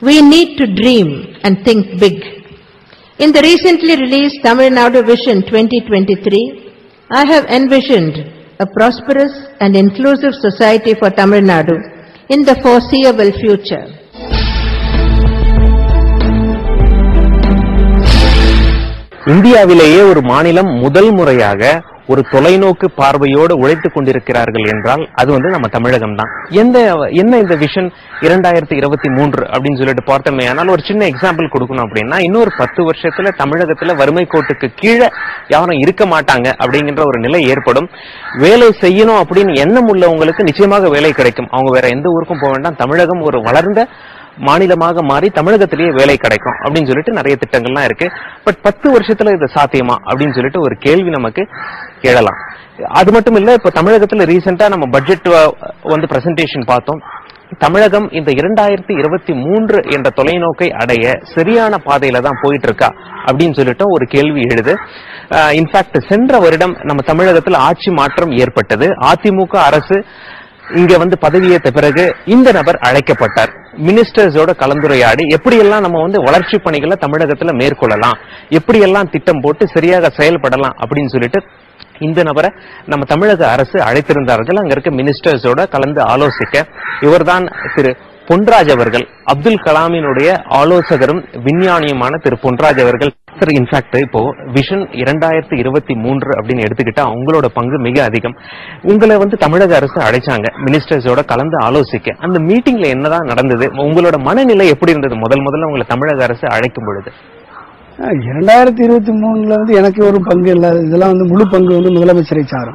We need to dream and think big. In the recently released Tamil Nadu Vision 2023, I have envisioned a prosperous and inclusive society for Tamil Nadu in the foreseeable future. இந்தியாவிலேயே ஒரு மாநிலம் முதல் முறையாக ஒரு தொலைநோக்கு பார்வையோடு உழைத்துக் கொண்டிருக்கிறார்கள் என்றால் அது வந்து நம்ம தமிழகம் தான் எந்த என்ன இந்த விஷன் இரண்டாயிரத்தி இருபத்தி மூன்று அப்படின்னு சொல்லிட்டு பார்த்தோமே ஆனால் ஒரு சின்ன எக்ஸாம்பிள் கொடுக்கணும் அப்படின்னா இன்னொரு பத்து வருஷத்துல தமிழகத்துல வறுமை கோட்டுக்கு கீழே யாரும் இருக்க மாட்டாங்க அப்படிங்கிற ஒரு நிலை ஏற்படும் வேலை செய்யணும் அப்படின்னு எண்ணம் உள்ளவங்களுக்கு நிச்சயமாக வேலை கிடைக்கும் அவங்க வேற எந்த ஊருக்கும் போக வேண்டாம் தமிழகம் ஒரு வளர்ந்த மாநிலமாக மாறி தமிழகத்திலேயே வேலை கிடைக்கும் அப்படின்னு சொல்லிட்டு நிறைய திட்டங்கள்லாம் இருக்கு பட் பத்து வருஷத்துல இது சாத்தியமா அப்படின்னு சொல்லிட்டு ஒரு கேள்வி நமக்கு எழலாம் அது மட்டும் இல்ல இப்ப தமிழகத்துல ரீசெண்டா நம்ம பட்ஜெட் வந்து பிரசன்டேஷன் பார்த்தோம் தமிழகம் இந்த இரண்டாயிரத்தி இருபத்தி மூன்று என்ற தொலைநோக்கை அடைய சரியான பாதையில தான் போயிட்டு இருக்கா அப்படின்னு சொல்லிட்டு ஒரு கேள்வி எழுது இன்ஃபேக்ட் சென்ற வருடம் நம்ம தமிழகத்தில் ஆட்சி மாற்றம் ஏற்பட்டது அதிமுக அரசு இங்க வந்து பதவியேற்ற பிறகு இந்த நபர் அழைக்கப்பட்டார் மினிஸ்டர்ஸோட கலந்துரையாடி எப்படியெல்லாம் நம்ம வந்து வளர்ச்சி பணிகளை தமிழகத்துல மேற்கொள்ளலாம் எப்படியெல்லாம் திட்டம் போட்டு சரியாக செயல்படலாம் அப்படின்னு சொல்லிட்டு இந்த நபரை நம்ம தமிழக அரசு அழைத்திருந்தார்கள் அங்க இருக்க மினிஸ்டர்ஸோட கலந்து ஆலோசிக்க இவர்தான் திரு பொன்ராஜ் அவர்கள் அப்துல் கலாமினுடைய ஆலோசகரும் விஞ்ஞானியுமான திரு பொன்ராஜ் அவர்கள் சார் இன்ஃபேக்ட் இப்போ விஷன் இரண்டாயிரத்தி இருபத்தி மூன்று அப்படின்னு எடுத்துக்கிட்டா உங்களோட பங்கு மிக அதிகம் உங்களை வந்து தமிழக அரசு அழைச்சாங்க மினிஸ்டர்ஸோட கலந்து ஆலோசிக்க அந்த மீட்டிங்ல என்னதான் நடந்தது உங்களோட மனநிலை எப்படி இருந்தது முதல் முதல்ல உங்களை தமிழக அரசு அழைக்கும் பொழுது இரண்டாயிரத்தி இருபத்தி மூணுல வந்து எனக்கு ஒரு பங்கு இல்லை இதெல்லாம் வந்து முழு பங்கு வந்து முதலமைச்சரை சாரும்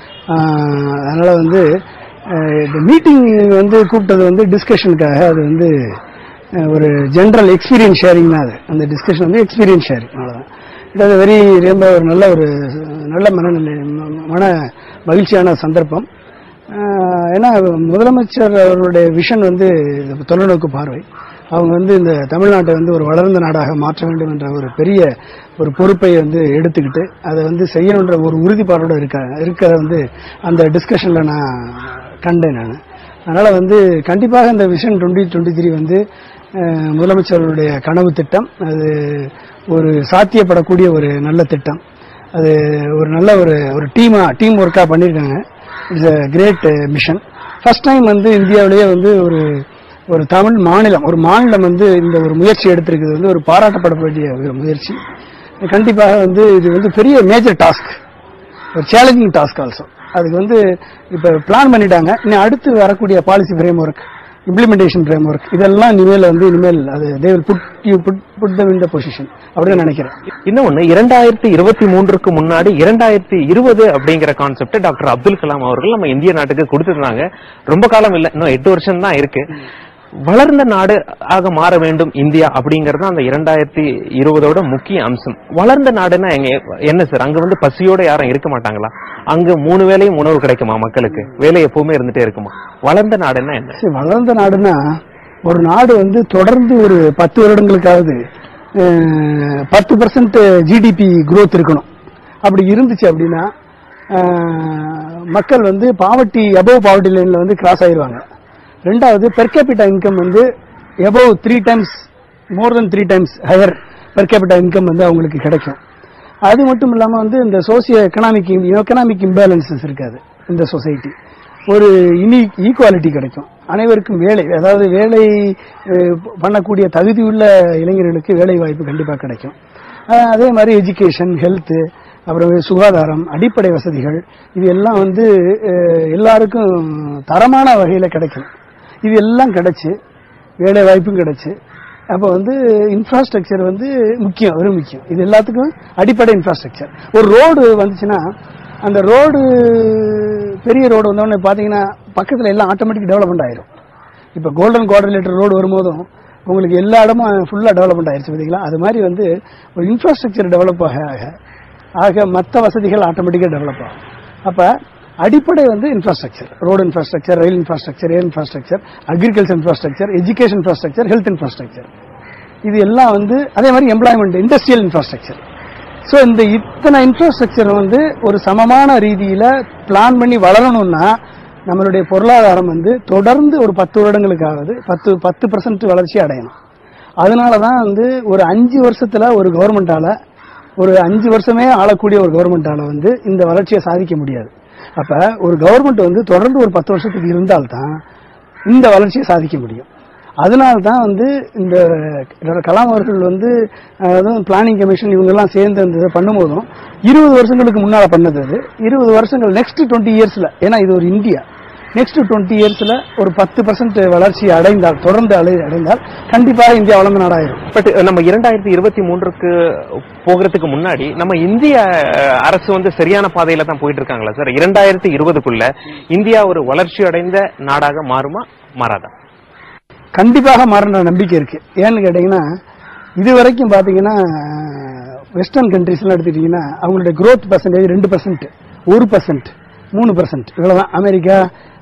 ஆஹ் அதனால வந்து அஹ் இந்த மீட்டிங் வந்து கூப்பிட்டது வந்து டிஸ்கஷனுக்காக அது வந்து அஹ் ஒரு ஜென்ரல் எக்ஸ்பீரியன்ஸ் ஷேரிங் தான் அது அந்த டிஸ்கஷன் வந்து எக்ஸ்பீரியன்ஸ் ஷேரிங் அவ்வளோதான் இட் அது வெரி ரொம்ப ஒரு நல்ல ஒரு நல்ல மனநிலை ம- மன மகிழ்ச்சியான சந்தர்ப்பம் ஆஹ் ஏன்னா முதலமைச்சர் அவருடைய விஷன் வந்து இந்த தொலைநோக்கு பார்வை அவங்க வந்து இந்த தமிழ்நாட்டை வந்து ஒரு வளர்ந்த நாடாக மாற்ற வேண்டும் என்ற ஒரு பெரிய ஒரு பொறுப்பை வந்து எடுத்துக்கிட்டு அதை வந்து செய்யணுன்ற ஒரு உறுதிப்பாடோட இருக்க இருக்கிறத வந்து அந்த டிஸ்கஷன்ல நான் கண்டேன் நான் அதனால வந்து கண்டிப்பாக இந்த விஷன் டுவெண்ட்டி டுவெண்ட்டி த்ரீ வந்து அஹ், முதலமைச்சருடைய கனவு திட்டம் அது ஒரு சாத்தியப்படக்கூடிய ஒரு நல்ல திட்டம் அது ஒரு நல்ல ஒரு ஒரு டீமா டீம் ஒர்க்கா பண்ணியிருக்காங்க it's a great mission first time வந்து இந்தியாவிலேயே வந்து ஒரு ஒரு தமிழ் மாநிலம் ஒரு மாநிலம் வந்து இந்த ஒரு முயற்சி எடுத்திருக்கிறது வந்து ஒரு பாராட்டப்பட வேண்டிய ஒரு முயற்சி கண்டிப்பாக வந்து இது வந்து பெரிய மேஜர் டாஸ்க் ஒரு சேலஞ்சிங் டாஸ்க் ஆல்சோ அதுக்கு வந்து இப்போ பிளான் பண்ணிட்டாங்க இன்னும் அடுத்து வரக்கூடிய policy framework implementation framework இதெல்லாம் இனிமேல் வந்து இனிமேல் அது they will put you put put them in the position அப்படின்னு நினைக்கிறேன் இன்னொன்னு இரண்டாயிரத்தி இருபத்தி மூன்றுக்கு முன்னாடி இரண்டாயிரத்தி இருபது அப்படிங்கிற கான்செப்ட் டாக்டர் அப்துல் கலாம் அவர்கள் நம்ம இந்திய நாட்டுக்கு கொடுத்திருந்தாங்க ரொம்ப காலம் இல்ல இன்னும் எட்டு வருஷம் தான் இருக்கு வளர்ந்த நாடு ஆக மாற வேண்டும் இந்தியா அப்படிங்கறது அந்த இரண்டாயிரத்தி இருபதோட முக்கிய அம்சம் வளர்ந்த நாடுன்னா எங்க என்ன சார் அங்க வந்து பசியோட யாரும் இருக்க மாட்டாங்களா அங்க மூணு வேளையும் உணவு கிடைக்குமா மக்களுக்கு வேலை எப்பவுமே இருந்துட்டே இருக்குமா வளர்ந்த நாடுன்னா என்ன சரி, வளர்ந்த நாடுனா ஒரு நாடு வந்து தொடர்ந்து ஒரு பத்து வருடங்களுக்காவது அஹ், பத்து பர்சன்ட் ஜிடிபி growth இருக்கணும் அப்படி இருந்துச்சு அப்படின்னா அஹ், மக்கள் வந்து பாவர்ட்டி above பாவர்ட்டி லைன்ல வந்து கிராஸ் ஆயிருவாங்க ரெண்டாவது பெர் கேபிட்டா இன்கம் வந்து above three times more than three times higher per capita income வந்து அவங்களுக்கு கிடைக்கும் அது மட்டும் இல்லாம வந்து இந்த சோசியோ எக்கனாமிக் எக்கனாமிக் இம்பேலன்சஸ் இருக்காது இந்த சொசைட்டி ஒரு இனி ஈக்குவாலிட்டி கிடைக்கும் அனைவருக்கும் வேலை அதாவது வேலை அஹ், பண்ணக்கூடிய தகுதியுள்ள இளைஞர்களுக்கு வேலை வாய்ப்பு கண்டிப்பாக கிடைக்கும் அஹ், அதே மாதிரி எஜுகேஷன் ஹெல்த் அப்புறம் சுகாதாரம் அடிப்படை வசதிகள் இது எல்லாம் வந்து அஹ், எல்லாருக்கும் தரமான வகையில் கிடைக்கும் இது எல்லாம் கிடைச்சு வேலை வாய்ப்பும் கிடைச்சு அப்போ வந்து இன்ஃப்ராஸ்ட்ரக்சர் வந்து முக்கியம் ஒரு முக்கியம் இது எல்லாத்துக்கும் அடிப்படை இன்ஃப்ராஸ்ட்ரக்சர் ஒரு ரோடு வந்துச்சுன்னா அந்த ரோடு பெரிய ரோடு வந்தோடனே பார்த்தீங்கன்னா பக்கத்தில் எல்லாம் ஆட்டோமேட்டிக் டெவலப்மெண்ட் ஆயிரும் இப்போ கோல்டன் குவாட்ரிலேட்டர் ரோடு வரும்போதும் உங்களுக்கு எல்லா இடமும் ஃபுல்லாக டெவலப்மெண்ட் ஆயிருச்சு பார்த்தீங்களா அது மாதிரி வந்து ஒரு இன்ஃப்ராஸ்ட்ரக்சர் டெவலப் ஆக ஆக ஆக மற்ற வசதிகள் ஆட்டோமேட்டிக்காக டெவலப் ஆகும் அப்போ அடிப்படை வந்து infrastructure road infrastructure rail infrastructure air infrastructure agriculture infrastructure education infrastructure health infrastructure இது எல்லாம் வந்து அதே மாதிரி எம்ப்ளாய்மெண்ட் இண்டஸ்ட்ரியல் இன்ஃப்ராஸ்ட்ரக்சர் ஸோ இந்த இத்தனை இன்ஃப்ராஸ்ட்ரக்சர் வந்து ஒரு சமமான ரீதியில பிளான் பண்ணி வளரணும்னா நம்மளுடைய பொருளாதாரம் வந்து தொடர்ந்து ஒரு பத்து வருடங்களுக்காவது பத்து பத்து பர்சன்ட் வளர்ச்சி அடையணும் அதனால தான் வந்து ஒரு அஞ்சு வருஷத்துல ஒரு கவர்மெண்டால ஒரு அஞ்சு வருஷமே ஆளக்கூடிய ஒரு கவர்மெண்டால வந்து இந்த வளர்ச்சியை சாதிக்க முடியாது அப்ப ஒரு கவர்மெண்ட் வந்து தொடர்ந்து ஒரு பத்து வருஷத்துக்கு இருந்தால்தான் இந்த வளர்ச்சியை சாதிக்க முடியும் அதனால தான் வந்து இந்த டாக்டர் கலாம் அவர்கள் வந்து அதாவது பிளானிங் கமிஷன் இவங்கெல்லாம் சேர்ந்து அந்த இதை பண்ணும்போதும் இருபது வருஷங்களுக்கு முன்னால பண்ணது அது இருபது வருஷங்கள் நெக்ஸ்ட் டுவெண்ட்டி இயர்ஸ்ல ஏன்னா இது ஒரு இந்தியா நெக்ஸ்ட் டுவெண்ட்டி இயர்ஸ்ல ஒரு பத்து பர்சன்ட் வளர்ச்சி அடைந்தால் தொடர்ந்து அடை- அடைந்தால் கண்டிப்பாக இந்தியா வளர்ந்த நாடாயிரும் பட் நம்ம இரண்டாயிரத்தி இருபத்தி மூன்றுக்கு போகிறதுக்கு முன்னாடி நம்ம இந்திய அஹ், அரசு வந்து சரியான பாதையில தான் போயிட்டு இருக்காங்களா சார் இரண்டாயிரத்தி இருபதுக்குள்ள இந்தியா ஒரு வளர்ச்சி அடைந்த நாடாக மாறுமா மாறாதா கண்டிப்பாக மாறின நம்பிக்கை இருக்கு ஏன்னு கேட்டீங்கன்னா இது வரைக்கும் பாத்தீங்கன்னா வெஸ்டர்ன் கண்ட்ரிஸ் எல்லாம் எடுத்துட்டீங்கன்னா அவங்களுடைய growth பர்சன்டேஜ் ரெண்டு பர்சன்ட் ஒரு பர்சன்ட் மூணு பர்சன்ட் இவ்வளவுதான் அமெரிக்கா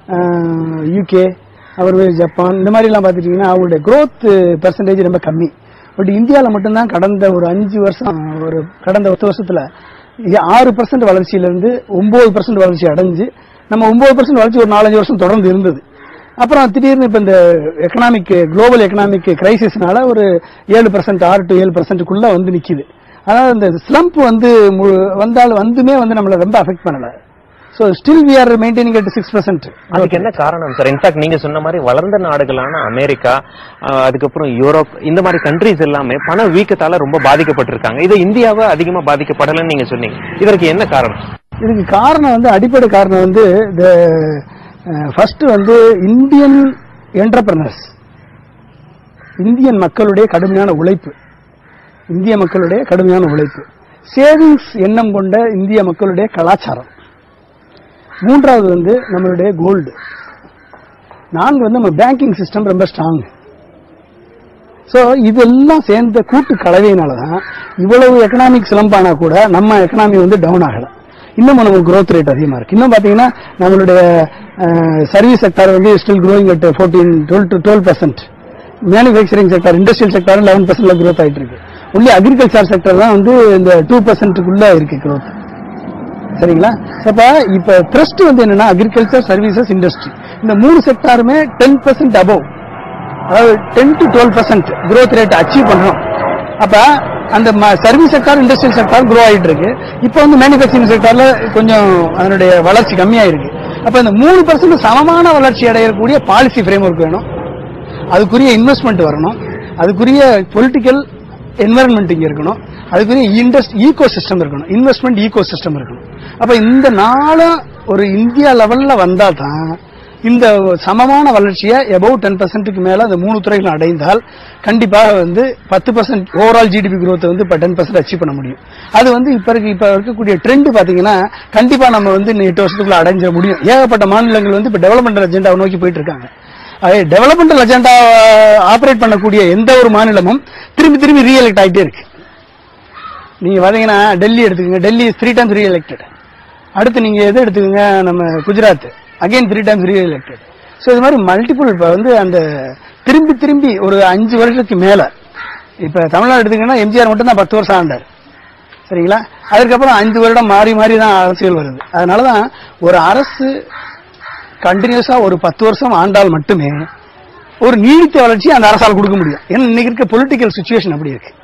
யூகே அப்புறம் ஜப்பான் இந்த மாதிரி எல்லாம் பாத்துட்டீங்கன்னா அவங்களுடைய growth பர்சன்டேஜ் ரொம்ப கம்மி பட் இந்தியாவில் மட்டும்தான் கடந்த ஒரு அஞ்சு வருஷம் ஒரு கடந்த பத்து வருஷத்துல இ- ஆறு பர்சன்ட் வளர்ச்சியில இருந்து ஒன்பது பர்சன்ட் வளர்ச்சி அடைஞ்சு நம்ம ஒன்பது பர்சன்ட் வளர்ச்சி ஒரு நாலஞ்சு வருஷம் தொடர்ந்து இருந்தது அப்புறம் திடீர்னு இப்ப இந்த எக்கனாமிக் குளோபல் எக்கனாமிக் கிரைசிஸ்னால ஒரு ஏழு பர்சன்ட் ஆறு டு ஏழு பர்சன்ட்டுக்குள்ள வந்து நிக்குது அதாவது இந்த ஸ்லம்ப் வந்து மு- வந்தால் வந்துமே வந்து நம்மள ரொம்ப அஃபெக்ட் பண்ணல so still we are maintaining at six percent அதுக்கு என்ன காரணம் சார் இன்ஃபேக்ட் நீங்க சொன்ன மாதிரி வளர்ந்த நாடுகளான அமெரிக்கா அஹ், அதுக்கப்புறம் யூரோப் இந்த மாதிரி கண்ட்ரீஸ் எல்லாமே பண வீக்கத்தால ரொம்ப பாதிக்கப்பட்டிருக்காங்க இது இந்தியாவை அதிகமா பாதிக்கப்படலைன்னு நீங்க சொன்னீங்க இதற்கு என்ன காரணம் இதுக்கு காரணம் வந்து அடிப்படை காரணம் வந்து இந்த ஃபர்ஸ்ட் வந்து இந்தியன் என்டர்பிரனர்ஸ் இந்தியன் மக்களுடைய கடுமையான உழைப்பு இந்திய மக்களுடைய கடுமையான உழைப்பு சேவிங்ஸ் எண்ணம் கொண்ட இந்திய மக்களுடைய கலாச்சாரம் மூன்றாவது வந்து நம்மளுடைய கோல்டு நான்கு வந்து நம்ம பேங்கிங் சிஸ்டம் ரொம்ப ஸ்ட்ராங் சோ இதெல்லாம் சேர்ந்த கூட்டு கலவையினால தான் இவ்வளவு எக்கனாமிக் சிலம்பானா கூட நம்ம எக்கனாமி வந்து டவுன் ஆகல இன்னும் நமக்கு growth ரேட் அதிகமா இருக்கு இன்னும் பாத்தீங்கன்னா நம்மளுடைய சர்வீஸ் செக்டார் வந்து still growing at fourteen twelve to twelve percent manufacturing sector industrial sector eleven பர்சன்ட்ல growth ஆயிட்டு இருக்கு ஒன்லி அக்ரிகல்ச்சர் செக்டர் தான் வந்து இந்த டூ பர்சன்ட்டுக்குள்ள இருக்கு growth சரிங்களா அப்ப இப்ப ட்ரஸ்ட் வந்து என்னன்னா அக்ரிகல்ச்சர் சர்வீசஸ் இண்டஸ்ட்ரி இந்த மூணு செக்டாருமே டென் பர்சன்ட் அபவ் அதாவது ten to twelve percent growth rate achieve பண்றோம் அப்ப அந்த service sector industrial sector grow ஆயிட்டு இருக்கு இப்போ வந்து மேனுஃபேக்சரிங் செக்டார்ல கொஞ்சம் அதனுடைய வளர்ச்சி கம்மியா இருக்கு அப்ப இந்த மூணு பர்சன்ட் சமமான வளர்ச்சி அடையக்கூடிய பாலிசி ஃப்ரேம் ஒர்க் வேணும் அதுக்குரிய இன்வெஸ்ட்மெண்ட் வரணும் அதுக்குரிய பொலிட்டிக்கல் என்வரன்மெண்ட் இங்க இருக்கணும் அதுக்குரிய இண்டஸ்ட் ஈகோ சிஸ்டம் இருக்கணும் இன்வெஸ்ட்மெண்ட் ஈகோ சிஸ்டம் இருக்கணும் அப்ப இந்த நாளும் ஒரு இந்தியா லெவல்ல வந்தா தான் இந்த சமமான வளர்ச்சியை எபவ் டென் பர்சன்ட்டுக்கு மேல அந்த மூணு துறைகள் அடைந்தால் கண்டிப்பாக வந்து பத்து பர்சன்ட் ஓவரால் ஜிடிபி growth வந்து இப்ப டென் பர்சன்ட் அச்சீவ் பண்ண முடியும் அது வந்து இப்ப இருக்கு இப்ப இருக்கக்கூடிய ட்ரெண்ட் பாத்தீங்கன்னா கண்டிப்பா நம்ம வந்து இன்னும் எட்டு வருஷத்துக்குள்ள அடைஞ்சிட முடியும் ஏகப்பட்ட மாநிலங்கள் வந்து இப்ப டெவலப்மெண்ட் அஜெண்டாவை நோக்கி போயிட்டு இருக்காங்க டெவலப்மெண்டல் அஜெண்டா ஆபரேட் பண்ணக்கூடிய எந்த ஒரு மாநிலமும் திரும்பி திரும்பி ரீஎலெக்ட் ஆகிட்டே இருக்கு நீங்க பாத்தீங்கன்னா டெல்லி எடுத்துக்கோங்க டெல்லி த்ரீ டைம்ஸ் ரீஎலெக்டட் அடுத்து நீங்க எது எடுத்துக்கோங்க நம்ம Gujarat again three times re-elected so இது மாதிரி மல்டிபிள் இப்போ வந்து அந்த திரும்பி திரும்பி ஒரு அஞ்சு வருஷத்துக்கு மேல இப்ப தமிழ்நாடு எடுத்துக்கிங்கன்னா எம்ஜிஆர் மட்டும் தான் பத்து வருஷம் ஆண்டார் சரிங்களா அதுக்கப்புறம் அஞ்சு வருடம் மாறி மாறி தான் அரசியல் வருது அதனாலதான் ஒரு அரசு கண்டினியூஸா ஒரு பத்து வருஷம் ஆண்டால் மட்டுமே ஒரு நீடித்த வளர்ச்சி அந்த அரசால் கொடுக்க முடியும் ஏன்னா இன்னைக்கு இருக்க பொலிட்டிக்கல் சுச்சுவேஷன் அப்படி இருக்கு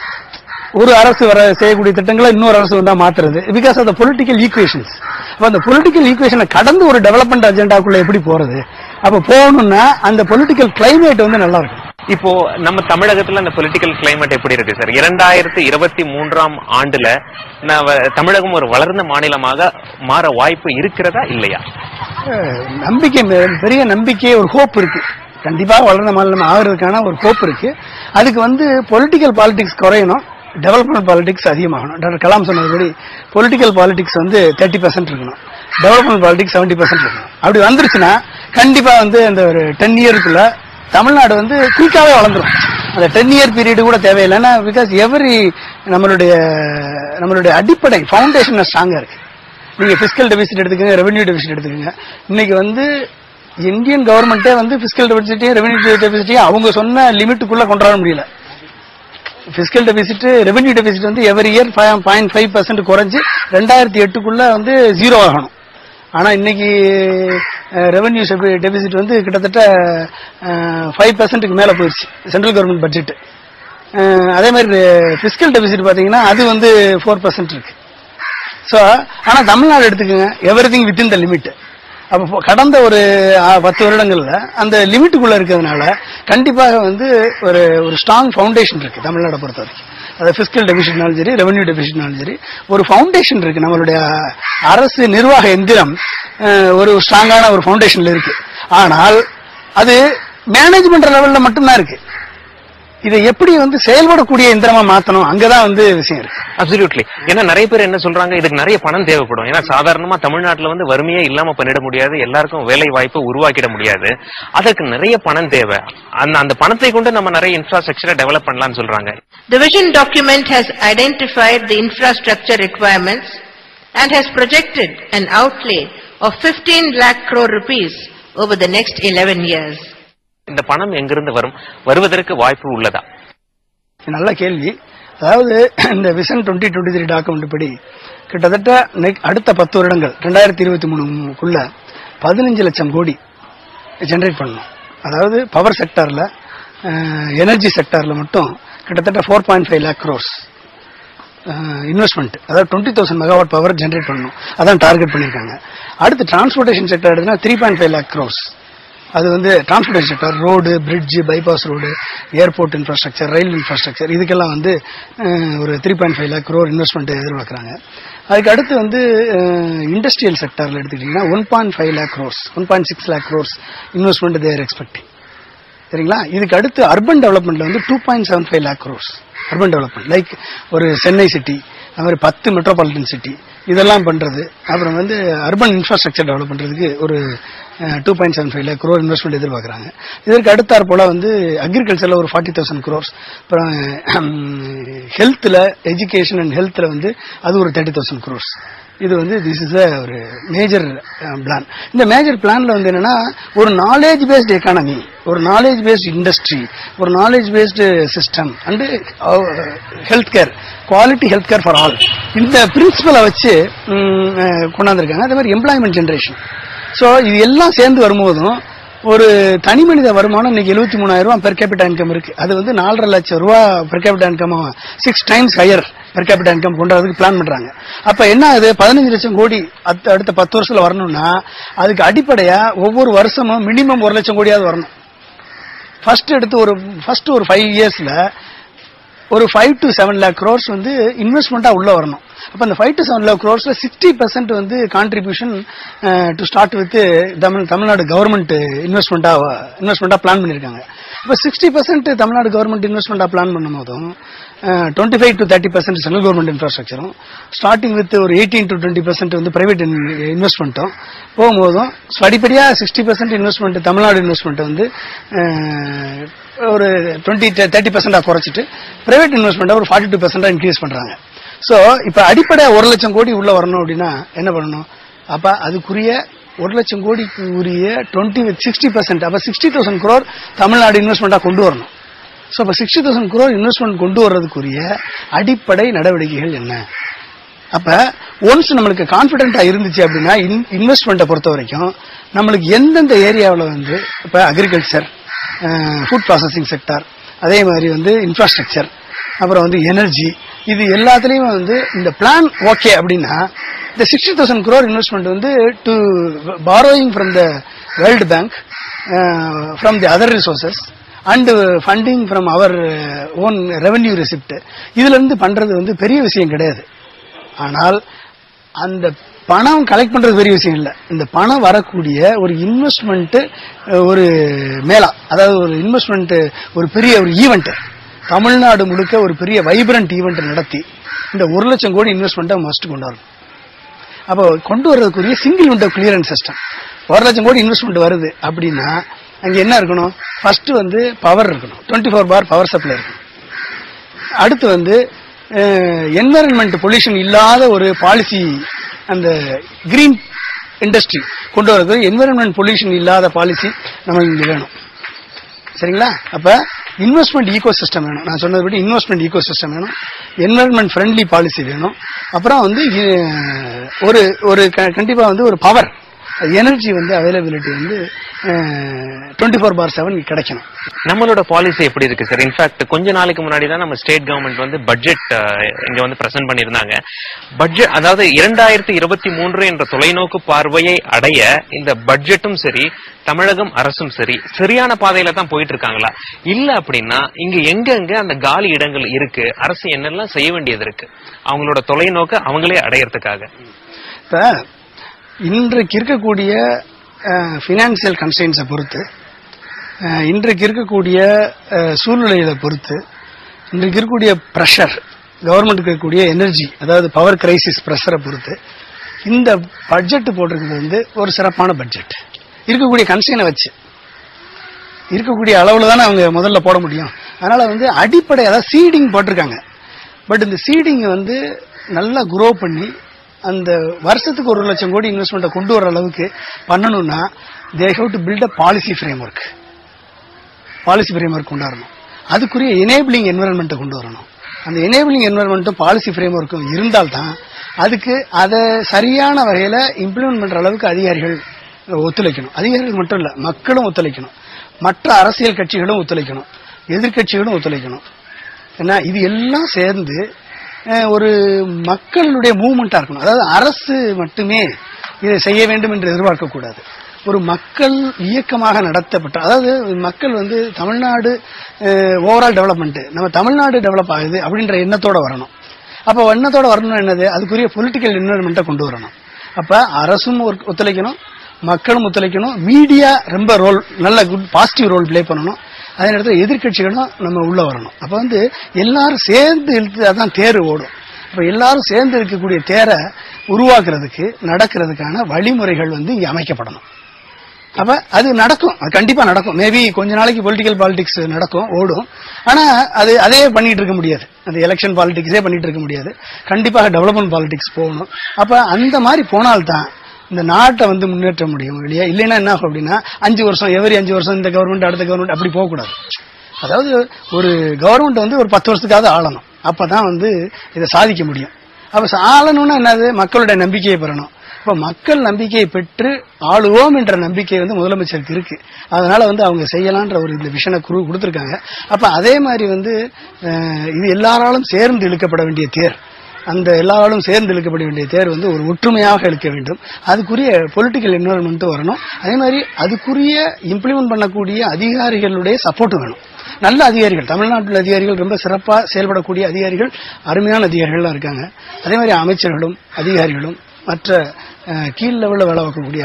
ஒரு அரசு வர செய்யக்கூடிய திட்டங்களை இன்னொரு அரசு வந்தா மாத்துறது because of the political equations அப்ப அந்த பொலிட்டிக்கல் ஈக்குவேஷனை கடந்து ஒரு டெவலப்மெண்ட் அஜெண்டாக்குள்ள எப்படி போறது அப்ப போகணும்னா அந்த பொலிட்டிக்கல் கிளைமேட் வந்து நல்லா இருக்கும் இப்போ நம்ம தமிழகத்துல அந்த பொலிட்டிக்கல் கிளைமேட் எப்படி இருக்கு சார் இரண்டாயிரத்தி இருபத்தி மூன்றாம் ஆண்டுல நம்ம தமிழகம் ஒரு வளர்ந்த மாநிலமாக மாற வாய்ப்பு இருக்கிறதா இல்லையா அஹ் நம்பிக்கை மே- பெரிய நம்பிக்கை ஒரு ஹோப் இருக்கு கண்டிப்பா வளர்ந்த மாநிலம் ஆகிறதுக்கான ஒரு ஹோப் இருக்கு அதுக்கு வந்து பொலிட்டிக்கல் பாலிடிக்ஸ் குறையணும் டெவலப்மெண்ட் பாலிடிக்ஸ் அதிகமாகணும் டாக்டர் கலாம் சொன்னதுபடி பொலிட்டிக்கல் பாலிடிக்ஸ் வந்து தேர்ட்டி பர்சன்ட் இருக்கணும் டெவலப்மெண்ட் பாலிடிக்ஸ் செவன்டி பர்சன்ட் இருக்கணும் அப்படி வந்துருச்சுன்னா கண்டிப்பா வந்து அந்த ஒரு டென் இயருக்குள்ள தமிழ்நாடு வந்து குயிக்காவே வளர்ந்துரும் அந்த டென் இயர் பீரியட் கூட தேவையில்லைன்னா பிகாஸ் எவரி நம்மளுடைய நம்மளுடைய அடிப்படை ஃபவுண்டேஷன் ஸ்ட்ராங்கா இருக்கு நீங்க பிசிக்கல் டெபிசிட் எடுத்துக்கங்க ரெவென்யூ டெபிசிட் எடுத்துக்கங்க இன்னைக்கு வந்து இந்தியன் கவர்மெண்ட்டே வந்து பிசிக்கல் டெபிசிட்டையும் ரெவென்யூ டெபிசிட்டையும் அவங்க சொன்ன லிமிட்டுக்குள்ள கொண்டு வர முடியல பிசிக்கல் டெபிசிட் ரெவென்யூ டெபிசிட் வந்து every year point five percent குறைஞ்சு ரெண்டாயிரத்தி எட்டுக்குள்ள வந்து ஜீரோ ஆகணும் ஆனா இன்னைக்கு ரெவென்யூ டெபிசிட் வந்து கிட்டத்தட்ட ஃபைவ் பர்சன்ட்டுக்கு மேல போயிடுச்சு சென்ட்ரல் கவர்மெண்ட் பட்ஜெட் அஹ், அதே மாதிரி பிசிக்கல் டெபிசிட் பாத்தீங்கன்னா அது வந்து ஃபோர் பர்சன்ட் இருக்கு ஸோ ஆனா தமிழ்நாடு எடுத்துக்கோங்க everything within the limit அப்போ கடந்த ஒரு ஆ, பத்து வருடங்கள்ல அந்த லிமிட்டுக்குள்ள இருக்கிறதுனால கண்டிப்பாக வந்து ஒரு ஒரு ஸ்ட்ராங் ஃபவுண்டேஷன் இருக்கு தமிழ்நாடை பொறுத்த வரைக்கும் அது பிசிக்கல் டெபிசிட்னாலும் சரி ரெவன்யூ டெபிசிட்னாலும் சரி ஒரு ஃபவுண்டேஷன் இருக்கு நம்மளுடைய அரசு நிர்வாக எந்திரம் அஹ், ஒரு ஸ்ட்ராங்கான ஒரு ஃபவுண்டேஷன்ல இருக்கு ஆனால் அது மேனேஜ்மெண்ட் லெவல்ல மட்டும்தான் இருக்கு இதை எப்படி வந்து செயல்படக்கூடிய எந்திரமா மாத்தணும் அங்கதான் வந்து விஷயம் இருக்கு அப்சல்யூட்லி ஏன்னா நிறைய பேர் என்ன சொல்றாங்க இதுக்கு நிறைய பணம் தேவைப்படும் ஏன்னா சாதாரணமா தமிழ்நாட்டுல வந்து வறுமையே இல்லாம பண்ணிட முடியாது எல்லாருக்கும் வேலை வாய்ப்பு உருவாக்கிட முடியாது அதற்கு நிறைய பணம் தேவை அந்த அந்த பணத்தை கொண்டு நம்ம நிறைய இன்ஃப்ராஸ்ட்ரக்சரை டெவலப் பண்ணலாம்னு சொல்றாங்க The vision document has identified the infrastructure requirements and has projected an outlay of 15 lakh crore rupees over the next 11 years. இந்த பணம் எங்கிருந்து வரும் வருவதற்கு வாய்ப்பு உள்ளதா நல்ல கேள்வி அதாவது இந்த vision twenty twenty three document படி கிட்டத்தட்ட நெக்- அடுத்த பத்து வருடங்கள் ரெண்டாயிரத்தி இருபத்தி மூணுக்குள்ள பதினஞ்சு லட்சம் கோடி ஜெனரேட் பண்ணணும் அதாவது பவர் செக்டார்ல எனர்ஜி செக்டார்ல மட்டும் கிட்டத்தட்ட four point five lakh crores investment அதாவது twenty thousand megawatt power generate பண்ணணும் அதான் டார்கெட் பண்ணியிருக்காங்க அடுத்து டிரான்ஸ்போர்ட்டேஷன் செக்டர் எடுத்தா three point five lakh crores அது வந்து transportation sector road bridge bypass road airport infrastructure rail infrastructure இதுக்கெல்லாம் வந்து அஹ், ஒரு three point five lakh crore investment எதிர்பார்க்குறாங்க அதுக்கு அடுத்து வந்து இண்டஸ்ட்ரியல் செக்டர்ல எடுத்துக்கிட்டீங்கன்னா one point five lakh crores one point six lakh crores investment தேர் எக்ஸ்பெக்டிங் சரிங்களா இதுக்கு அடுத்து அர்பன் டெவலப்மெண்ட்ல வந்து two point seven five lakh crores urban development like ஒரு சென்னை சிட்டி அது மாதிரி பத்து மெட்ரோபாலிட்டன் சிட்டி இதெல்லாம் பண்றது அப்புறம் வந்து அர்பன் இன்ஃப்ராஸ்ட்ரக்சர் டெவலப் பண்றதுக்கு ஒரு two point seven five lakh crore investment எதிர்பார்க்குறாங்க இதற்கு அடுத்தாற் போல வந்து அக்ரிகல்ச்சர்ல ஒரு ஃபார்ட்டி தௌசண்ட் க்ரோர்ஸ் அப்புறம் ஹெல்த்ல எஜுகேஷன் அண்ட் ஹெல்த்ல வந்து அது ஒரு தேர்ட்டி தௌசண்ட் க்ரோர்ஸ் இது வந்து திஸ் இஸ் ஒரு மேஜர் பிளான் இந்த மேஜர் பிளான்ல வந்து என்னன்னா ஒரு நாலேஜ் பேஸ்ட் எக்கானமி ஒரு நாலேஜ் பேஸ்ட் இண்டஸ்ட்ரி ஒரு knowledge based system and health care quality health care for all இந்த பிரின்சிபலை வச்சு ம், அஹ், கொண்டாந்துருக்காங்க அதே மாதிரி எம்ப்ளாய்மெண்ட் ஜென்ரேஷன் ஸோ இது எல்லாம் சேர்ந்து வரும்போதும் ஒரு தனி மனித வருமானம் இன்னைக்கு எழுபத்தி மூணாயிரம் ரூபாய் பெர் கேபிட்டா இன்கம் இருக்கு அது வந்து நாலரை லட்சம் ரூபாய் per capita income six times higher per capita income கொண்டு வரதுக்கு பிளான் பண்றாங்க அப்ப என்ன ஆகுது பதினஞ்சு லட்சம் கோடி அடுத்த அடுத்த பத்து வருஷத்துல வரணும்னா அதுக்கு அடிப்படையா ஒவ்வொரு வருஷமும் மினிமம் ஒரு லட்சம் கோடியாவது வரணும் ஃபர்ஸ்ட் எடுத்து ஒரு ஃபர்ஸ்ட் ஒரு ஃபைவ் இயர்ஸ்ல ஒரு five to seven lakh crores வந்து இன்வெஸ்ட்மெண்ட்டா உள்ள வரணும் அப்ப அந்த ஃபைவ் டு செவன் லேக் க்ரோர்ஸ்ல சிக்ஸ்டி பர்சன்ட் வந்து contribution to start with Tamil Tamil Nadu government இன்வெஸ்ட்மெண்ட்டா இன்வெஸ்ட்மெண்ட்டா பிளான் பண்ணிருக்காங்க அப்ப சிக்ஸ்டி பர்சன்ட் தமிழ்நாடு கவர்மெண்ட் இன்வெஸ்ட்மெண்ட்டா பிளான் பண்ணும் போதும் twenty five to thirty percent central government இன்ஃப்ராஸ்ட்ரக்சரும் ஸ்டார்டிங் வித் ஒரு எயிட்டீன் டு டுவெண்ட்டி பர்சன்ட் வந்து பிரைவேட் இன்வெஸ்ட்மெண்ட்டும் போகும்போதும் படிப்படியா sixty percent investment Tamil Nadu investment வந்து அஹ், ஒரு டுவெண்ட்டி தேர்ட்டி பர்சன்டா குறைச்சிட்டு பிரைவேட் இன்வெஸ்ட்மெண்ட் ஒரு ஃபார்ட்டி டூ பர்சன்டா இன்க்ரீஸ் பண்றாங்க சோ இப்ப அடிப்படை ஒரு லட்சம் கோடி உள்ள வரணும் அப்படின்னா என்ன பண்ணணும் அப்ப அதுக்குரிய ஒரு லட்சம் கோடிக்கு உரிய டுவெண்ட்டி சிக்ஸ்டி பர்சன்ட் அப்ப சிக்ஸ்டி தௌசண்ட் குரோர் தமிழ்நாடு இன்வெஸ்ட்மெண்டா கொண்டு வரணும் ஸோ அப்போ சிக்ஸ்டி தௌசண்ட் குரோர் இன்வெஸ்ட்மெண்ட் கொண்டு வர்றதுக்குரிய அடிப்படை நடவடிக்கைகள் என்ன அப்ப ஒன்ஸ் நம்மளுக்கு கான்பிடென்டா இருந்துச்சு அப்படின்னா இன்வெஸ்ட்மெண்ட்டை பொறுத்த வரைக்கும் நம்மளுக்கு எந்தெந்த ஏரியாவில் வந்து இப்ப அக்ரிகல்ச்சர் ஃபுட் ப்ராசஸிங் செக்டார் அதே மாதிரி வந்து இன்ஃப்ராஸ்ட்ரக்சர் அப்புறம் வந்து எனர்ஜி இது எல்லாத்துலயும் வந்து இந்த பிளான் ஓகே அப்படின்னா இந்த சிக்ஸ்டி தௌசண்ட் குரோர் இன்வெஸ்ட்மெண்ட் வந்து to borrowing from the World Bank from the other resources and funding from our own revenue receipt இதுல இருந்து பண்றது வந்து பெரிய விஷயம் கிடையாது ஆனால் அந்த பணம் கலெக்ட் பண்றது பெரிய விஷயம் இல்ல இந்த பணம் வரக்கூடிய ஒரு இன்வெஸ்ட்மெண்ட் ஒரு மேலா அதாவது ஒரு இன்வெஸ்ட்மெண்ட் ஒரு பெரிய ஒரு ஈவெண்ட் தமிழ்நாடு முழுக்க ஒரு பெரிய வைப்ரண்ட் ஈவெண்ட் நடத்தி இந்த ஒரு லட்சம் கோடி இன்வெஸ்ட்மெண்ட்டை மஸ்ட் கொண்டு வரணும் அப்போ கொண்டு வர்றதுக்குரிய சிங்கிள் விண்டோ கிளியரன்ஸ் சிஸ்டம் ஒரு லட்சம் கோடி இன்வெஸ்ட்மெண்ட் வருது அப்படின்னா அங்க என்ன இருக்கணும் ஃபர்ஸ்ட் வந்து பவர் இருக்கணும் twenty four bar power supply இருக்கணும் அடுத்து வந்து என்வரன்மெண்ட் பொல்யூஷன் இல்லாத ஒரு பாலிசி அந்த கிரீன் இண்டஸ்ட்ரி கொண்டு வரது என்வரன்மெண்ட் பொல்யூஷன் இல்லாத பாலிசி நமக்கு இங்க வேணும் சரிங்களா அப்ப இன்வெஸ்ட்மெண்ட் ஈகோ சிஸ்டம் வேணும் நான் சொன்னதுபடி இன்வெஸ்ட்மெண்ட் ஈகோ சிஸ்டம் வேணும் என்வரன்மெண்ட் ஃப்ரெண்ட்லி பாலிசி வேணும் அப்புறம் வந்து அஹ், ஒரு ஒரு க- கண்டிப்பா வந்து ஒரு பவர் எனர்ஜி வந்து அவைலபிலிட்டி வந்து டுவெண்ட்டி ஃபோர் பார் செவன் கிடைக்கணும் நம்மளோட பாலிசி எப்படி இருக்கு சார் இன்ஃபேக்ட் கொஞ்ச நாளைக்கு முன்னாடி தான் நம்ம ஸ்டேட் கவர்மெண்ட் வந்து பட்ஜெட் இங்க வந்து பிரசன்ட் பண்ணியிருந்தாங்க பட்ஜெட் அதாவது இரண்டாயிரத்தி இருபத்தி மூன்று என்ற தொலைநோக்கு பார்வையை அடைய இந்த பட்ஜெட்டும் சரி தமிழகம் அரசும் சரி சரியான பாதையில தான் போயிட்டு இருக்காங்களா இல்ல அப்படின்னா இங்க எங்கெங்க அந்த காலி இடங்கள் இருக்கு அரசு என்னெல்லாம் செய்ய வேண்டியது இருக்கு அவங்களோட தொலைநோக்க அவங்களே அடையறதுக்காக இப்ப இன்றைக்கு இருக்கக்கூடிய ஃபினான்சியல் கன்ஸ்டன்ஸை பொறுத்து அஹ், இன்றைக்கு இருக்கக்கூடிய அஹ், சூழ்நிலைகளை பொறுத்து இன்றைக்கு இருக்கக்கூடிய ப்ரெஷர் கவர்மெண்ட்டுக்கு இருக்கக்கூடிய எனர்ஜி அதாவது பவர் கிரைசிஸ் ப்ரெஷரை பொறுத்து இந்த பட்ஜெட் போட்டிருக்கிறது வந்து ஒரு சிறப்பான பட்ஜெட் இருக்கக்கூடிய கன்ஸ்டனை வச்சு இருக்கக்கூடிய அளவுல தானே அவங்க முதல்ல போட முடியும் அதனால வந்து அடிப்படை அதாவது சீடிங் போட்டிருக்காங்க பட் இந்த சீடிங் வந்து நல்லா குரோ பண்ணி அந்த வருஷத்துக்கு ஒரு லட்சம் கோடி இன்வெஸ்ட்மெண்ட்டை கொண்டு வர அளவுக்கு பண்ணணும்னா they have to build a policy framework policy framework கொண்டாடணும் அதுக்குரிய எனேபிளிங் என்வரன்மெண்ட்டை கொண்டு வரணும் அந்த எனேபிளிங் என்வரன்மெண்ட்டும் பாலிசி ஃப்ரேம் ஒர்க்கும் இருந்தால்தான் அதுக்கு அதை சரியான வகையில இம்ப்ளிமெண்ட் பண்ற அளவுக்கு அதிகாரிகள் ஒத்துழைக்கணும் அதிகாரிகள் மட்டும் இல்ல மக்களும் ஒத்துழைக்கணும் மற்ற அரசியல் கட்சிகளும் ஒத்துழைக்கணும் எதிர்க்கட்சிகளும் ஒத்துழைக்கணும் ஏன்னா இது எல்லாம் சேர்ந்து அஹ், ஒரு மக்களுடைய மூவ்மெண்டா இருக்கணும் அதாவது அரசு மட்டுமே இதை செய்ய வேண்டும் என்று எதிர்பார்க்க கூடாது ஒரு மக்கள் இயக்கமாக நடத்தப்பட்ட அதாவது மக்கள் வந்து தமிழ்நாடு ஓவரால் டெவலப்மெண்ட் நம்ம தமிழ்நாடு டெவலப் ஆகுது அப்படின்ற எண்ணத்தோட வரணும் அப்ப எண்ணத்தோட வரணும் என்னது அதுக்குரிய பொலிட்டிக்கல் என்வரன்மெண்ட்டை கொண்டு வரணும் அப்ப அரசும் ஒரு- ஒத்துழைக்கணும் மக்களும் ஒத்துழைக்கணும் மீடியா ரொம்ப ரோல் நல்ல குட் பாசிட்டிவ் ரோல் ப்ளே பண்ணணும் அதே நேரத்தில் எதிர்க்கட்சிகளும் நம்ம உள்ள வரணும் அப்ப வந்து எல்லாரும் சேர்ந்து இழுத்து அதான் தேர் ஓடும் அப்ப எல்லாரும் சேர்ந்து இருக்கக்கூடிய தேரை உருவாக்குறதுக்கு நடக்கிறதுக்கான வழிமுறைகள் வந்து இங்க அமைக்கப்படணும் அப்ப அது நடக்கும் அது கண்டிப்பா நடக்கும் மேபி கொஞ்ச நாளைக்கு பொலிட்டிக்கல் பாலிடிக்ஸ் நடக்கும் ஓடும் ஆனா அது அதே பண்ணிட்டு இருக்க முடியாது அந்த எலெக்ஷன் பாலிடிக்ஸே பண்ணிட்டு இருக்க முடியாது கண்டிப்பாக டெவலப்மெண்ட் பாலிடிக்ஸ் போகணும் அப்ப அந்த மாதிரி போனால்தான் இந்த நாட்டை வந்து முன்னேற்ற முடியும் இல்லையா இல்லைன்னா என்ன ஆகும் அப்படின்னா அஞ்சு வருஷம் எவரி அஞ்சு வருஷம் இந்த கவர்மெண்ட் அடுத்த கவர்மெண்ட் அப்படி போகக்கூடாது அதாவது ஒரு கவர்மெண்ட் வந்து ஒரு பத்து வருஷத்துக்காவது ஆளணும் அப்பதான் வந்து இதை சாதிக்க முடியும் அப்ப ச- ஆளணும்னா என்னது மக்களுடைய நம்பிக்கையை பெறணும் இப்ப மக்கள் நம்பிக்கையை பெற்று ஆளுவோம் என்ற நம்பிக்கை வந்து முதலமைச்சருக்கு இருக்கு அதனால வந்து அவங்க செய்யலான்ற ஒரு இந்த விஷனை குரு கொடுத்துருக்காங்க அப்ப அதே மாதிரி வந்து அஹ், இது எல்லாராலும் சேர்ந்து இழுக்கப்பட வேண்டிய தேர் அந்த எல்லாராலும் சேர்ந்து இழுக்கப்பட வேண்டிய தேர் வந்து ஒரு ஒற்றுமையாக இழுக்க வேண்டும் அதுக்குரிய பொலிட்டிக்கல் என்வரன்மெண்ட் வரணும் அதே மாதிரி அதுக்குரிய இம்ப்ளிமெண்ட் பண்ணக்கூடிய அதிகாரிகளுடைய சப்போர்ட் வேணும் நல்ல அதிகாரிகள் தமிழ்நாட்டில் அதிகாரிகள் ரொம்ப சிறப்பா செயல்படக்கூடிய அதிகாரிகள் அருமையான அதிகாரிகள்லாம் இருக்காங்க அதே மாதிரி அமைச்சர்களும் அதிகாரிகளும் மற்ற அஹ், கீழ் லெவலில் வேலை பார்க்கக்கூடிய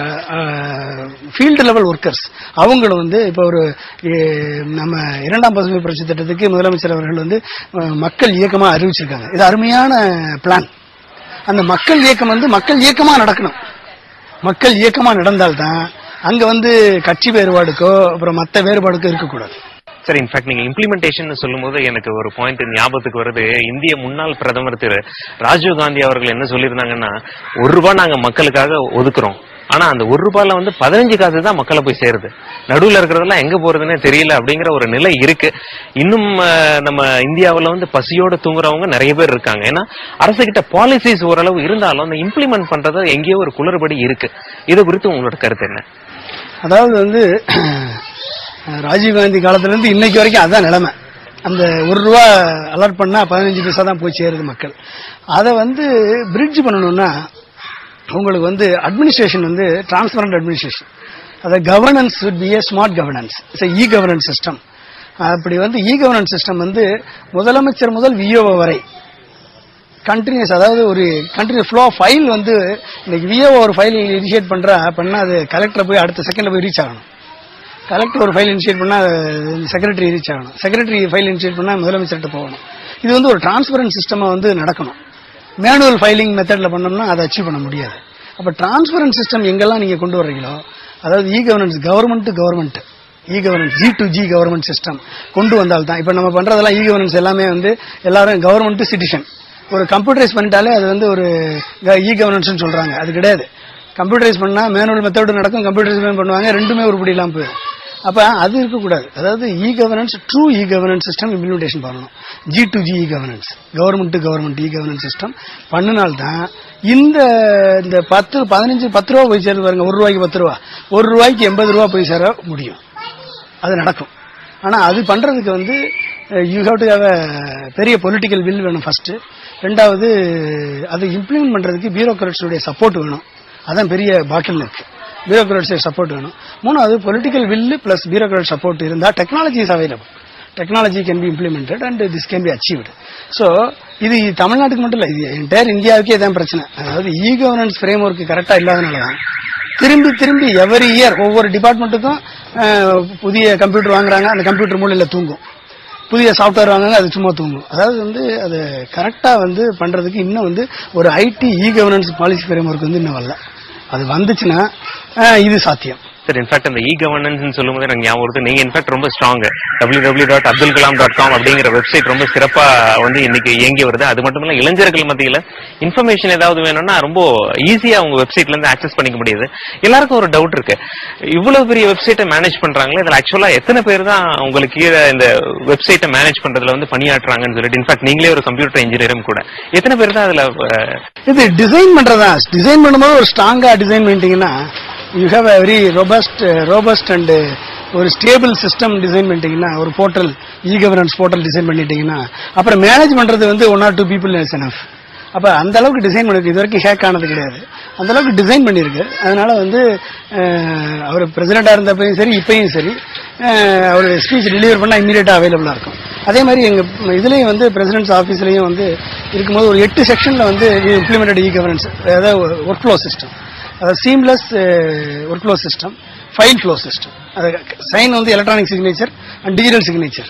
ஃபீல்டு லெவல் ஒர்க்கர்ஸ் அவங்களும் வந்து இப்போ ஒரு அஹ், நம்ம இரண்டாம் பசுமை புரட்சி திட்டத்துக்கு முதலமைச்சர் அவர்கள் வந்து அஹ், மக்கள் இயக்கமா அறிவிச்சிருக்காங்க இது அருமையான பிளான் அந்த மக்கள் இயக்கம் வந்து மக்கள் இயக்கமா நடக்கணும் மக்கள் இயக்கமா நடந்தால்தான் அங்க வந்து கட்சி வேறுபாடுக்கோ அப்புறம் மற்ற வேறுபாடுக்கோ இருக்கக்கூடாது சார் இன்ஃபேக்ட் நீங்க இம்ப்ளிமெண்டேஷன் சொல்லும்போது எனக்கு ஒரு பாயிண்ட் ஞாபகத்துக்கு வருது இந்திய முன்னாள் பிரதமர் திரு ராஜீவ் காந்தி அவர்கள் என்ன சொல்லியிருந்தாங்கன்னா ஒரு ரூபாய் நாங்க மக்களுக்காக ஒதுக்குறோம் ஆனா அந்த ஒரு ரூபாயில வந்து பதினஞ்சு காசு தான் மக்களை போய் சேருது நடுவுல இருக்கிறதெல்லாம் எங்க போறதுன்னே தெரியல அப்படிங்கிற ஒரு நிலை இருக்கு இன்னும் அஹ், நம்ம இந்தியாவுல வந்து பசியோட தூங்குறவங்க நிறைய பேர் இருக்காங்க ஏன்னா அரசு கிட்ட பாலிசிஸ் ஓரளவு இருந்தாலும் அந்த இம்ப்ளிமெண்ட் பண்றது எங்கேயோ ஒரு குளறுபடி இருக்கு இது குறித்து உங்களோட கருத்து என்ன அதாவது வந்து ராஜீவ்காந்தி காலத்துல இருந்து இன்னைக்கு வரைக்கும் அதான் நிலைமை அந்த ஒரு ரூபா அலர்ட் பண்ணா பதினஞ்சு பைசா தான் போய் சேருது மக்கள் அதை வந்து பிரிட்ஜ் பண்ணணும்னா உங்களுக்கு வந்து அட்மினிஸ்ட்ரேஷன் வந்து டிரான்ஸ்பரண்ட் அட்மினிஸ்ட்ரேஷன் அதை governance would be a smart governance it's e governance system அப்படி வந்து இ கவர்னன்ஸ் சிஸ்டம் வந்து முதலமைச்சர் முதல் விஓ வரை கண்டினியூஸ் அதாவது ஒரு கண்டினியூஸ் ஃப்ளோ ஃபைல் வந்து இன்னைக்கு விஓ ஒரு ஃபைல் இனிஷியேட் பண்றா பண்ணா அது கலெக்டர் போய் அடுத்த செகண்ட்ல போய் ரீச் ஆகணும் கலெக்டர் ஒரு ஃபைல் இனிஷியேட் பண்ணா செக்ரட்டரி ரீச் ஆகணும் செக்ரட்டரி ஃபைல் இனிஷியேட் பண்ணா முதலமைச்சர்கிட்ட போகணும் இது வந்து ஒரு டிரான்ஸ்பரன்ட் சிஸ்டமா வந்து நடக்கணும் மேனுவல் ஃபைலிங் மெத்தட்ல பண்ணோம்னா அதை அச்சீவ் பண்ண முடியாது அப்ப டிரான்ஸ்பரன்ட் சிஸ்டம் எங்கெல்லாம் நீங்க கொண்டு வர்றீங்களோ அதாவது e governance government to government e governance G to G government system கொண்டு வந்தால் தான் இப்ப நம்ம பண்றதெல்லாம் இ கவர்னன்ஸ் எல்லாமே வந்து எல்லாரும் கவர்மெண்ட் சிட்டிசன் ஒரு கம்ப்யூட்டரைஸ் பண்ணிட்டாலே அது வந்து ஒரு இ கவர்னன்ஸ் சொல்றாங்க அது கிடையாது கம்ப்யூட்டரைஸ் பண்ணா மேனுவல் மெத்தட் நடக்கும் கம்ப்யூட்டரைஸ் பண்ணுவாங்க ரெண்டுமே உருப்படி இல்லாம போயிடும் அப்ப அது இருக்கக்கூடாது அதாவது e governance through e governance system implementation பண்ணணும் G to G e governance government to government e governance system பண்ணினால்தான் இந்த இந்த பத்து பதினஞ்சு பத்து ரூபா போய் சேருது பாருங்க ஒரு ரூபாய்க்கு பத்து ரூபா ஒரு ரூபாய்க்கு எண்பது ரூபா போய் சேர முடியும் அது நடக்கும் ஆனா அது பண்றதுக்கு வந்து யூ ஹேவ் டு ஹேவ் பெரிய பொலிட்டிக்கல் வில் வேணும் ஃபர்ஸ்ட் ரெண்டாவது அதை இம்ப்ளிமெண்ட் பண்றதுக்கு பியூரோக்ராட்ஸுடைய சப்போர்ட் வேணும் அதான் பெரிய பாட்டில் இருக்கு பியூரோக்ராட்ஸுடைய சப்போர்ட் வேணும் மூணாவது political will plus bureaucrat support இருந்தா technology is available technology can be implemented and this can be achieved so இது தமிழ்நாட்டுக்கு மட்டும் இல்லை இது என்டையர் இந்தியாவுக்கே இதான் பிரச்சனை அதாவது இ கவர்னன்ஸ் ஃப்ரேம் ஒர்க் கரெக்டா இல்லாதனால தான் திரும்பி திரும்பி எவரி இயர் ஒவ்வொரு டிபார்ட்மெண்ட்டுக்கும் புதிய கம்ப்யூட்டர் வாங்குறாங்க அந்த கம்ப்யூட்டர் மூலையில தூங்கும் புதிய சாஃப்ட்வேர் வாங்குறாங்க அது சும்மா தூங்கும் அதாவது வந்து அது கரெக்டா வந்து பண்றதுக்கு இன்னும் வந்து ஒரு IT e governance policy framework வந்து இன்னும் வரல அது வந்துச்சுன்னா அஹ், இது சாத்தியம் சார் இன்ஃபேக்ட் அந்த இ கவர்னன்ஸ் சொல்லும் போது எனக்கு ஞாபகம் வருது நீங்க இன்ஃபேக்ட் ரொம்ப strong W W dot Abdul Kalam dot com அப்படிங்கிற வெப்சைட் ரொம்ப சிறப்பா வந்து இன்னைக்கு இயங்கி வருது அது மட்டும் இல்ல இளைஞர்கள் மத்தியில இன்ஃபர்மேஷன் ஏதாவது வேணும்னா ரொம்ப ஈஸியா உங்க வெப்சைட்ல இருந்து ஆக்சஸ் பண்ணிக்க முடியுது எல்லாருக்கும் ஒரு டவுட் இருக்கு இவ்வளவு பெரிய வெப்சைட்டை மேனேஜ் பண்றாங்களே இதுல ஆக்சுவலா எத்தனை பேர் தான் உங்களுக்கு கீழே இந்த வெப்சைட்டை மேனேஜ் பண்றதுல வந்து பணியாற்றுறாங்கன்னு சொல்லிட்டு இன்ஃபேக்ட் நீங்களே ஒரு கம்ப்யூட்டர் இன்ஜினியரும் கூட எத்தனை பேர் தான் அதுல அஹ், இது டிசைன் பண்றதா டிசைன் பண்ணும்போது ஒரு ஸ்ட்ராங்கா டிசைன் பண்ணிட்டீங்கன்னா you have a very robust robust and ஒரு ஸ்டேபிள் சிஸ்டம் டிசைன் பண்ணிட்டீங்கன்னா ஒரு portal e governance portal design பண்ணிட்டீங்கன்னா அப்புறம் மேனேஜ் பண்றது வந்து one or two people is enough அப்ப அந்த அளவுக்கு டிசைன் பண்ணிருக்கு இது வரைக்கும் ஹேக் ஆனது கிடையாது அந்த அளவுக்கு டிசைன் பண்ணியிருக்கு அதனால வந்து அஹ், அவர் பிரசிடண்டா இருந்தப்பையும் சரி இப்பயும் சரி அஹ், அவர் ஸ்பீச் டெலிவர் பண்ணா இமீடியட்டா அவைலபிளா இருக்கும் அதே மாதிரி எங்க இதுலயும் வந்து பிரசிடென்ட்ஸ் ஆபீஸ்லயும் வந்து இருக்கும்போது ஒரு எட்டு செக்ஷன்ல வந்து இம்ப்ளிமெண்டட் இ கவர்னன்ஸ் அதாவது ஒர்க் ஃப்ளோ சிஸ்டம் அதாவது seamless workflow system file flow system அது சைன் வந்து electronic signature and digital signature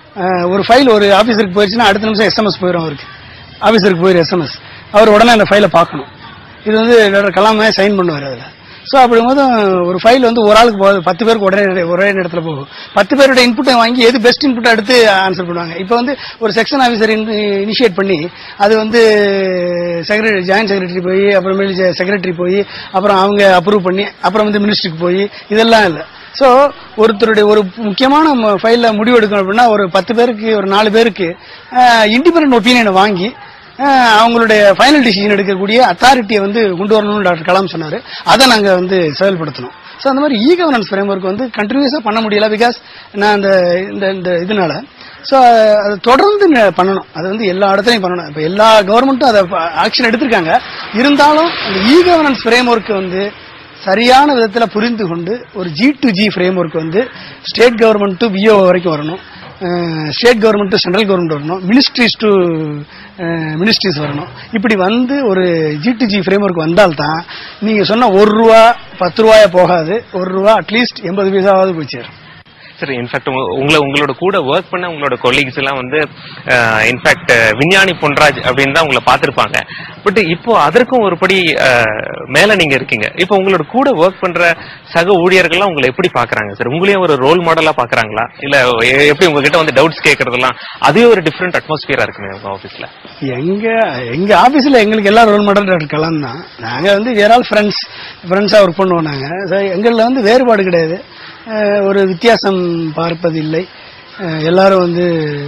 ஒரு ஃபைல் ஒரு ஆஃபீஸருக்கு போயிடுச்சுன்னா அடுத்த நிமிஷம் எஸ்எம்எஸ் போயிடும் அவருக்கு ஆஃபீஸருக்கு போயிடும் எஸ்எம்எஸ் அவர் உடனே அந்த ஃபைலை பார்க்கணும் இது வந்து டாக்டர் கலாமே சைன் பண்ணுவார் அதில் ஸோ அப்படிங்கும்போது ஒரு ஃபைல் வந்து ஒரு ஆளுக்கு போகாது பத்து பேருக்கு உடனே ஒரே இடத்துல போகும் பத்து பேரோட இன்புட்டை வாங்கி எது பெஸ்ட் இன்புட் எடுத்து ஆன்சர் பண்ணுவாங்க இப்போ வந்து ஒரு செக்ஷன் ஆஃபீஸர் இனிஷியேட் பண்ணி அது வந்து செக்ரட்டரி ஜாயின்ட் செக்ரட்டரி போய் அப்புறமேலு செக்ரட்டரி போய் அப்புறம் அவங்க அப்ரூவ் பண்ணி அப்புறம் வந்து மினிஸ்ட்ரிக்கு போய் இதெல்லாம் இல்லை ஸோ ஒருத்தருடைய ஒரு முக்கியமான ஃபைல்ல முடிவு எடுக்கணும் அப்படின்னா ஒரு பத்து பேருக்கு ஒரு நாலு பேருக்கு இண்டிபெண்டன்ட் ஒப்பீனியனை வாங்கி அஹ், அவங்களுடைய ஃபைனல் டிசிஷன் எடுக்கக்கூடிய அத்தாரிட்டியை வந்து கொண்டு வரணும்னு டாக்டர் கலாம் சொன்னாரு அதை நாங்க வந்து செயல்படுத்தணும் ஸோ அந்த மாதிரி இ கவர்னன்ஸ் ஃப்ரேம் ஒர்க் வந்து கண்டினியூஸா பண்ண முடியல பிகாஸ் நான் அந்த இந்த இந்த இதனால ஸோ அது தொடர்ந்து ந- பண்ணணும் அது வந்து எல்லா இடத்துலையும் பண்ணணும் இப்போ எல்லா கவர்மெண்ட்டும் அதை ஆக்ஷன் எடுத்திருக்காங்க இருந்தாலும் அந்த இ கவர்னன்ஸ் ஃப்ரேம் ஒர்க் வந்து சரியான விதத்துல புரிந்து கொண்டு ஒரு G to G framework வந்து ஸ்டேட் கவர்மெண்ட் டு பிஓ வரைக்கும் வரணும் state government to central government வரணும் மினிஸ்ட்ரிஸ் டு மினிஸ்ட்ரிஸ் வரணும் இப்படி வந்து ஒரு G to G framework வந்தால்தான் நீங்க சொன்ன ஒரு ரூபா பத்து ரூபாயா போகாது ஒரு ரூபா அட்லீஸ்ட் எண்பது பைசாவது போய் சேரும் சரி இன்ஃபேக்ட் உங்களை உங்களோட கூட ஒர்க் பண்ண உங்களோட கொலீக்ஸ் எல்லாம் வந்து இன்ஃபேக்ட் விஞ்ஞானி பொன்ராஜ் அப்படின்னு தான் உங்களை பார்த்திருப்பாங்க பட் இப்போ அதற்கும் ஒருபடி அஹ், மேல நீங்க இருக்கீங்க இப்போ உங்களோட கூட ஒர்க் பண்ற சக ஊழியர்கள்லாம் உங்களை எப்படி பாக்குறாங்க சார் உங்களையும் ஒரு ரோல் மாடலா பாக்குறாங்களா இல்ல எ- எப்படி உங்ககிட்ட வந்து டவுட்ஸ் கேட்கறதெல்லாம் அதுவே ஒரு டிஃப்ரெண்ட் அட்மாஸ்பியரா இருக்குமே உங்க ஆபீஸ்ல எங்க எங்க ஆபீஸ்ல எங்களுக்கு எல்லாம் ரோல் மாடல் டாக்டர் கலாம் தான் நாங்க வந்து வேற ஆல் ஃப்ரெண்ட்ஸ் ஃப்ரெண்ட்ஸா ஒர்க் பண்ணுவோம் நாங்க So, எங்கள்ல வந்து வேறுபாடு கிடையாது அஹ், ஒரு வித்தியாசம் பார்ப்பதில்லை அஹ், எல்லாரும் வந்து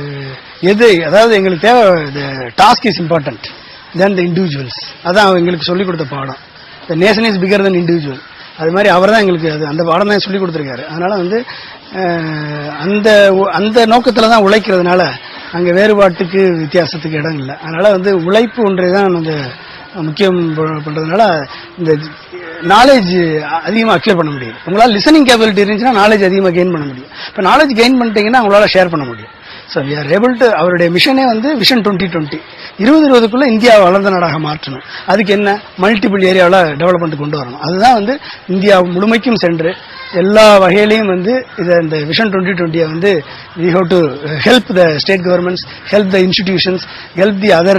எது அதாவது எங்களுக்கு தேவை task is important then the individuals அதான் எங்களுக்கு சொல்லிக் கொடுத்த பாடம் the nation is bigger than individual அது மாதிரி அவர் தான் எங்களுக்கு அது அந்த பாடம் தான் சொல்லி கொடுத்துருக்காரு அதனால வந்து அஹ், அந்த உ- அந்த நோக்கத்துல தான் உழைக்கிறதுனால அங்க வேறுபாட்டுக்கு வித்தியாசத்துக்கு இடம் இல்லை அதனால வந்து உழைப்பு ஒன்றை தான் அந்த முக்கியம் ப- பண்றதுனால இந்த நாலேஜ் அதிகமாக அக்யூர் பண்ண முடியும் உங்களால் லிசனிங் கேபிலிட்டி இருந்துச்சுன்னா நாலேஜ் அதிகமாக கெயின் பண்ண முடியும் இப்போ நாலேஜ் கெயின் பண்ணிட்டீங்கன்னா உங்களால ஷேர் பண்ண முடியும் so we are able to அவருடைய மிஷனே வந்து விஷன் டுவெண்ட்டி டுவெண்ட்டி இருபது இருபதுக்குள்ள இந்தியாவை வளர்ந்த நாடாக மாற்றணும் அதுக்கு என்ன மல்டிபிள் ஏரியாவில் டெவலப்மெண்ட் கொண்டு வரணும் அதுதான் வந்து இந்தியா முழுமைக்கும் சென்று எல்லா வகையிலையும் வந்து இதை இந்த விஷன் டுவெண்ட்டி டுவெண்ட்டியை வந்து we have to help the state governments help the institutions help the other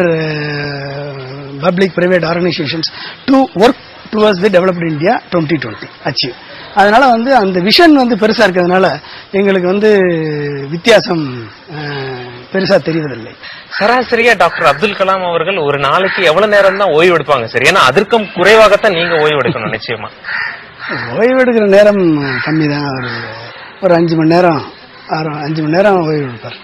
public private organisations to work towards the developed India twenty twenty achieve அதனால வந்து அந்த விஷன் வந்து பெருசா இருக்கிறதுனால எங்களுக்கு வந்து வித்தியாசம் அஹ், பெருசா தெரிவதில்லை சராசரியா டாக்டர் அப்துல் கலாம் அவர்கள் ஒரு நாளைக்கு எவ்வளவு நேரம் தான் ஓய்வு எடுப்பாங்க சார் ஏன்னா அதற்கும் குறைவாகத்தான் நீங்க ஓய்வு எடுக்கணும் நிச்சயமா ஓய்வு எடுக்கிற நேரம் கம்மி தான் ஒரு ஒரு அஞ்சு மணி நேரம் ஆறு அஞ்சு மணி நேரம் ஓய்வு எடுப்பார்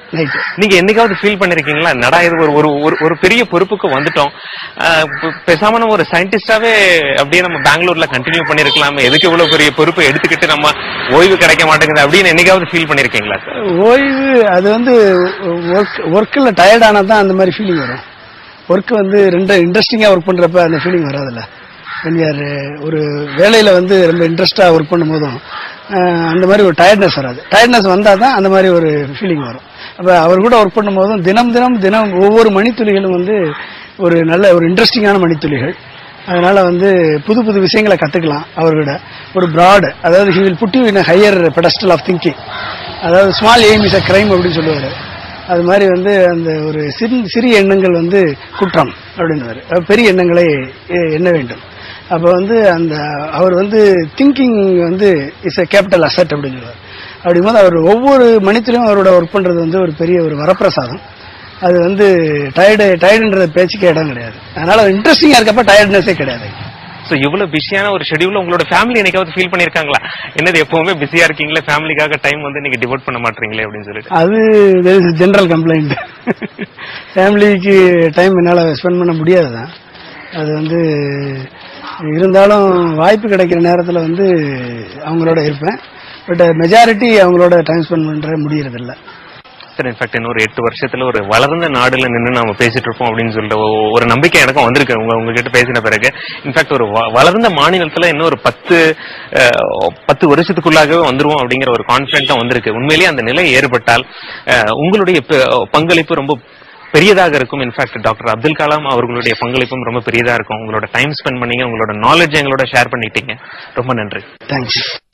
நைட்டு நீங்க என்னைக்காவது ஃபீல் பண்ணிருக்கீங்களா நடா இது ஒரு ஒரு ஒரு- ஒரு பெரிய பொறுப்புக்கு வந்துட்டோம் அஹ் ப- பேசாம நம்ம ஒரு சயின்டிஸ்டாவே அப்படியே நம்ம பெங்களூர்ல கண்டினியூ பண்ணிருக்கலாமே எதுக்கு இவ்வளவு பெரிய பொறுப்பை எடுத்துக்கிட்டு நம்ம ஓய்வு கிடைக்க மாட்டேங்குது அப்படின்னு என்னைக்காவது ஃபீல் பண்ணிருக்கீங்களா சார் ஓய்வு அது வந்து ஒர்க் ஒர்க்கில் டயர்டானா தான் அந்த மாதிரி ஃபீலிங் வரும் ஒர்க் வந்து ரெண்டு இன்ட்ரெஸ்டிங்காக ஒர்க் பண்ணுறப்ப அந்த ஃபீலிங் வராதுல்ல வென் யார் ஒரு வேலையில் வந்து ரொம்ப இன்ட்ரெஸ்டாக ஒர்க் பண்ணும்போதும் அஹ், அந்த மாதிரி ஒரு டயர்ட்னஸ் வராது டயர்ட்னஸ் வந்தால் தான் அந்த மாதிரி ஒரு ஃபீலிங் வரும் அப்போ அவர் கூட ஒர்க் பண்ணும்போதும் தினம் தினம் தினம் ஒவ்வொரு மணித்துளிகளும் வந்து ஒரு நல்ல ஒரு இன்ட்ரெஸ்டிங்கான மணித்துளிகள் அதனால வந்து புது புது விஷயங்களை கத்துக்கலாம் அவர்கிட்ட ஒரு பிராட் அதாவது he will put you in higher pedestal of thinking அதாவது small aim is a crime அப்படின்னு சொல்லுவாரு அது மாதிரி வந்து அந்த ஒரு சிறு சிறிய எண்ணங்கள் வந்து குற்றம் அப்படின்னுவாரு அதாவது பெரிய எண்ணங்களை எ- எண்ண வேண்டும் அப்போ வந்து அந்த அவர் வந்து திங்கிங் வந்து இஸ் a கேபிட்டல் அசட் அப்படின்னு சொல்லுவார் அப்படிங்கும்போது அவர் ஒவ்வொரு மணித்திலையும் அவரோட ஒர்க் பண்றது வந்து ஒரு பெரிய ஒரு வரப்பிரசாதம் அது வந்து டயர்டு டயர்டுன்ற பேச்சுக்கே இடம் கிடையாது அதனால இன்ட்ரெஸ்டிங்கா இருக்கப்ப டயர்ட்னஸே கிடையாது சோ இவ்வளவு பிஸியான ஒரு ஷெடியூல்ல உங்களோட ஃபேமிலி என்னைக்காவது ஃபீல் பண்ணிருக்காங்களா என்னது எப்பவுமே பிஸியா இருக்கீங்களே ஃபேமிலிக்காக டைம் வந்து நீங்க டிவோட் பண்ண மாட்டீங்களே அப்படின்னு சொல்லிட்டு அது ஜெனரல் கம்ப்ளைண்ட் ஃபேமிலிக்கு டைம் என்னால் ஸ்பெண்ட் பண்ண முடியாது தான் அது வந்து இருந்தாலும் வாய்ப்பு கிடைக்கிற நேரத்தில் வந்து அவங்களோட இருப்பேன் பட் மெஜாரிட்டி அவங்களோட டைம் ஸ்பெண்ட் பண்ணுற முடியறதில்ல சார் இன்ஃபேக்ட் இன்னொரு எட்டு வருஷத்துல ஒரு வளர்ந்த நாடுல நின்று நாம பேசிட்டு இருப்போம் அப்படின்னு சொல்லிட்டு ஒ- ஒரு நம்பிக்கை எனக்கும் வந்திருக்கு உங்க உங்ககிட்ட பேசின பிறகு இன்ஃபேக்ட் ஒரு வ- வளர்ந்த மாநிலத்துல இன்னும் ஒரு பத்து அஹ், பத்து வருஷத்துக்குள்ளாகவே வந்துருவோம் அப்படிங்கிற ஒரு கான்பிடென்ட் வந்திருக்கு உண்மையிலேயே அந்த நிலை ஏற்பட்டால் அஹ், உங்களுடைய ப- பங்களிப்பு ரொம்ப பெரியதாக இருக்கும் இன்ஃபேக்ட் டாக்டர் அப்துல் கலாம் அவர்களுடைய பங்களிப்பும் ரொம்ப பெரியதா இருக்கும் உங்களோட டைம் ஸ்பெண்ட் பண்ணீங்க உங்களோட நாலேஜ் எங்களோட ஷேர் பண்ணிட்டீங்க ரொம்ப நன்றி தேங்க்ஸ்